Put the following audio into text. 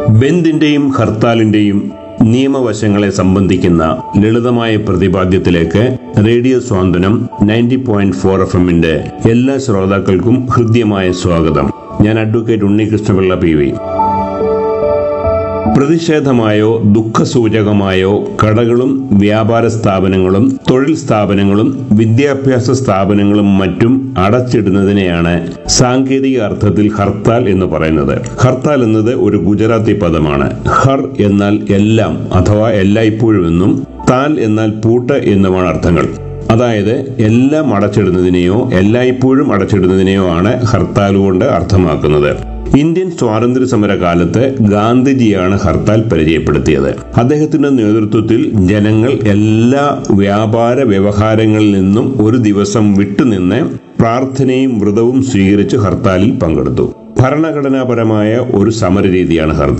ബന്ദിന്റെയും ഹർത്താലിന്റെയും നിയമവശങ്ങളെ സംബന്ധിക്കുന്ന ലളിതമായ പ്രതിപാദ്യത്തിലേക്ക് radio Swanthanam ninety point four F എമ്മിന്റെ എല്ലാ ശ്രോതാക്കൾക്കും ഹൃദ്യമായ സ്വാഗതം ഞാൻ അഡ്വക്കേറ്റ് ഉണ്ണികൃഷ്ണപിള്ള പി വി പ്രതിഷേധമായോ ദുഃഖസൂചകമായോ കടകളും വ്യാപാര സ്ഥാപനങ്ങളും തൊഴിൽ സ്ഥാപനങ്ങളും വിദ്യാഭ്യാസ സ്ഥാപനങ്ങളും മറ്റും അടച്ചിടുന്നതിനെയാണ് സാങ്കേതിക അർത്ഥത്തിൽ ഹർത്താൽ എന്ന് പറയുന്നത് ഹർത്താൽ എന്നത് ഒരു ഗുജറാത്തി പദമാണ് ഹർ എന്നാൽ എല്ലാം അഥവാ എല്ലായ്പ്പോഴും എന്നും താൽ എന്നാൽ പൂട്ട് എന്നുമാണ് അർത്ഥങ്ങൾ അതായത് എല്ലാം അടച്ചിടുന്നതിനെയോ എല്ലായ്പ്പോഴും അടച്ചിടുന്നതിനെയോ ആണ് ഹർത്താൽ കൊണ്ട് അർത്ഥമാക്കുന്നത് ഇന്ത്യൻ സ്വാതന്ത്ര്യ സമര കാലത്ത് ഗാന്ധിജിയാണ് ഹർത്താൽ പരിചയപ്പെടുത്തിയത് അദ്ദേഹത്തിന്റെ നേതൃത്വത്തിൽ ജനങ്ങൾ എല്ലാ വ്യാപാര വ്യവഹാരങ്ങളിൽ നിന്നും ഒരു ദിവസം വിട്ടുനിന്ന് പ്രാർത്ഥനയും വ്രതവും സ്വീകരിച്ച് ഹർത്താലിൽ പങ്കെടുത്തു ഭരണഘടനാപരമായ ഒരു സമരരീതിയാണ് ഹർത്താൽ